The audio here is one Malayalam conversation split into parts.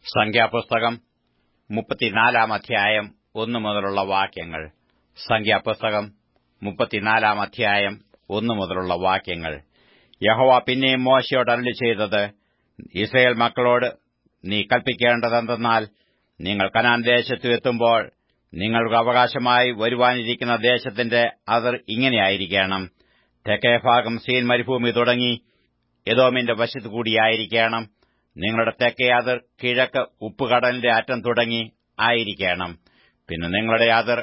സംഖ്യാപുസ്തകം മുപ്പത്തിനാലാം അധ്യായം ഒന്നു മുതലുള്ള വാക്യങ്ങൾ സംഖ്യാപുസ്തകം മുപ്പത്തിനാലാം അധ്യായം ഒന്നു മുതലുള്ള വാക്യങ്ങൾ യഹോവ പിന്നെയും മോശയോട് അരുളി ചെയ്തത് ഇസ്രയേൽ മക്കളോട് നീ കൽപ്പിക്കേണ്ടതെന്തെന്നാൽ നിങ്ങൾ കനാൻ ദേശത്തു എത്തുമ്പോൾ നിങ്ങൾക്ക് അവകാശമായി വരുവാനിരിക്കുന്ന ദേശത്തിന്റെ അതിർ ഇങ്ങനെയായിരിക്കണം തെക്കേ ഭാഗം സീൻ മരുഭൂമി തുടങ്ങി യദോമിന്റെ വശത്തു കൂടിയായിരിക്കണം നിങ്ങളുടെ തെക്കേ അതിർ കിഴക്ക് ഉപ്പുകടലിന്റെ അറ്റം തുടങ്ങി ആയിരിക്കണം പിന്നെ നിങ്ങളുടെ അതിർ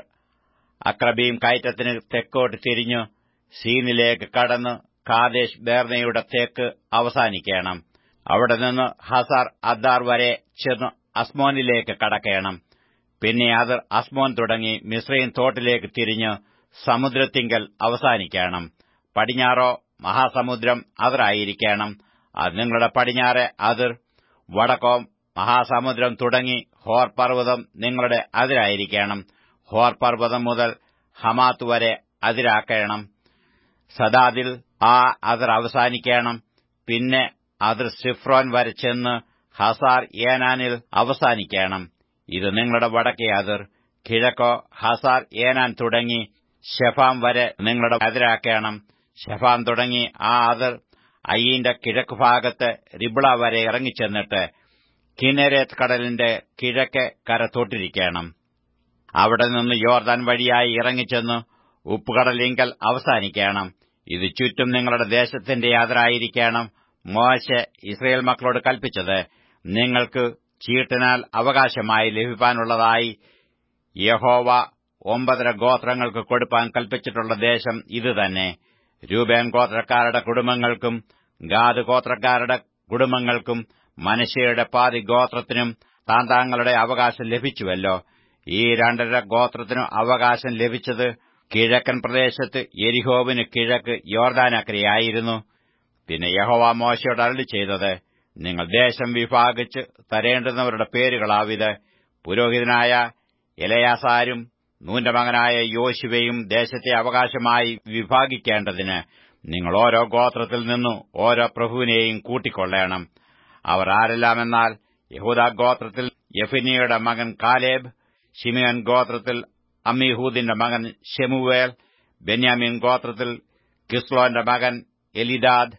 അക്രബീം കയറ്റത്തിന് തെക്കോട്ട് തിരിഞ്ഞു സീനിലേക്ക് കടന്ന് കാദേശ് ബേർനയുടെ തേക്ക് അവസാനിക്കണം അവിടെ നിന്ന് ഹസാർ അദ്ദാർ വരെ ചെന്ന് അസ്മോനിലേക്ക് കടക്കണം പിന്നെ അതിർ അസ്മോൻ തുടങ്ങി മിശ്രയും തോട്ടിലേക്ക് തിരിഞ്ഞ് സമുദ്രത്തിങ്കൽ അവസാനിക്കണം പടിഞ്ഞാറോ മഹാസമുദ്രം അതിറായിരിക്കണം അത് നിങ്ങളുടെ പടിഞ്ഞാറെ അതിർ വടക്കോ മഹാസമുദ്രം തുടങ്ങി ഹോർ പർവ്വതം നിങ്ങളുടെ അതിരായിരിക്കണം ഹോർ പർവ്വതം മുതൽ ഹമാത്ത് വരെ അതിരാക്കണം സദാദിൽ ആ അതിർ അവസാനിക്കണം പിന്നെ അതിർ സിഫ്രോൻ വരെ ചെന്ന് ഹസാർ ഏനാനിൽ അവസാനിക്കണം ഇത് നിങ്ങളുടെ വടക്കേ അതിർ കിഴക്കോ ഹസാർ ഏനാൻ തുടങ്ങി ഷെഫാം വരെ നിങ്ങളുടെ അതിരാക്കണം ഷെഫാം തുടങ്ങി ആ അതിർ അയ്യീന്റെ കിഴക്കുഭാഗത്ത് റിബ്ള വരെ ഇറങ്ങിച്ചെന്നിട്ട് കിനരേത്ത് കടലിന്റെ കിഴക്ക് കര തൊട്ടിരിക്കണം അവിടെ നിന്ന് യോർദാൻ വഴിയായി ഇറങ്ങിച്ചെന്ന് ഉപ്പുകടലിങ്കൽ അവസാനിക്കണം ഇത് ചുറ്റും നിങ്ങളുടെ ദേശത്തിന്റെ യാതൊരായിരിക്കണം മോശ ഇസ്രയേൽ മക്കളോട് കൽപ്പിച്ചത് നിങ്ങൾക്ക് ചീട്ടിനാൽ അവകാശമായി ലഭിക്കാനുള്ളതായി യഹോവ ഒമ്പതര ഗോത്രങ്ങൾക്ക് കൊടുപ്പാൻ കൽപ്പിച്ചിട്ടുള്ള ദേശം ഇതുതന്നെ രൂപേൻ ഗോത്രക്കാരുടെ കുടുംബങ്ങൾക്കും ഗാദ് ഗോത്രക്കാരുടെ കുടുംബങ്ങൾക്കും മനുഷ്യയുടെ പാതി ഗോത്രത്തിനും താന്താങ്ങളുടെ അവകാശം ലഭിച്ചുവല്ലോ ഈ രണ്ടര ഗോത്രത്തിനും അവകാശം ലഭിച്ചത് കിഴക്കൻ പ്രദേശത്ത് എരിഹോവിന് കിഴക്ക് യോർദാനക്കരയായിരുന്നു പിന്നെ യഹോവ മോശയോട് അരളി ചെയ്തത് നിങ്ങൾ ദേശം വിഭാഗിച്ച് തരേണ്ടുന്നവരുടെ പേരുകളാവിത് പുരോഹിതനായ ഇലയാസാരും നൂന്റെ മകനായ യോശുവയും ദേശത്തെ അവകാശമായി വിഭാഗിക്കേണ്ടതിന് നിങ്ങൾ ഓരോ ഗോത്രത്തിൽ നിന്നു ഓരോ പ്രഭുവിനെയും കൂട്ടിക്കൊള്ളേണം അവർ ആരെല്ലാമെന്നാൽ യഹൂദ ഗോത്രത്തിൽ യഫിനിയുടെ മകൻ കാലേബ് ഷിമിയൻ ഗോത്രത്തിൽ അമ്മിഹൂദിന്റെ മകൻ ഷെമുവേൽ ബെന്യാമിൻ ഗോത്രത്തിൽ കിസ്ലോന്റെ മകൻ എലിദാദ്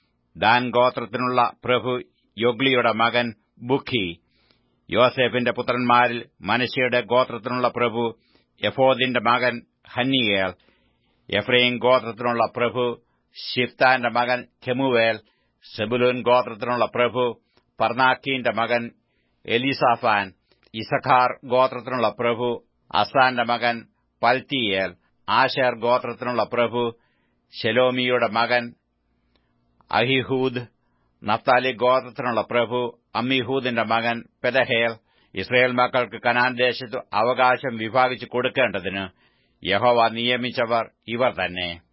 ദാൻ ഗോത്രത്തിനുള്ള പ്രഭു യൊഗ്ലിയുടെ മകൻ ബുഖി യോസേഫിന്റെ പുത്രന്മാരിൽ മനശയുടെ ഗോത്രത്തിനുള്ള പ്രഭു എഫോദിന്റെ മകൻ ഹന്നിയേൽ എഫ്രൈം ഗോത്രത്തിനുള്ള പ്രഭു ഷിഫ്താന്റെ മകൻ ഖെമുവേൽ സെബുലൂൻ ഗോത്രത്തിനുള്ള പ്രഭു പർനാക്കീന്റെ മകൻ എലിസാഫാൻ ഇസഖാർ ഗോത്രത്തിനുള്ള പ്രഭു അസാന്റെ മകൻ പൽത്തിയേൽ ആഷേർ ഗോത്രത്തിനുള്ള പ്രഭു ഷെലോമിയുടെ മകൻ അഹിഹൂദ് നഫ്താലി ഗോത്രത്തിനുള്ള പ്രഭു അമ്മിഹൂദിന്റെ മകൻ പെദഹേൽ ഇസ്രയേൽ മക്കൾക്ക് കനാൻ ദേശത്ത് അവകാശം വിഭാഗിച്ചു കൊടുക്കേണ്ടതിന് യഹോവ നിയമിച്ചവർ ഇവർ തന്നെ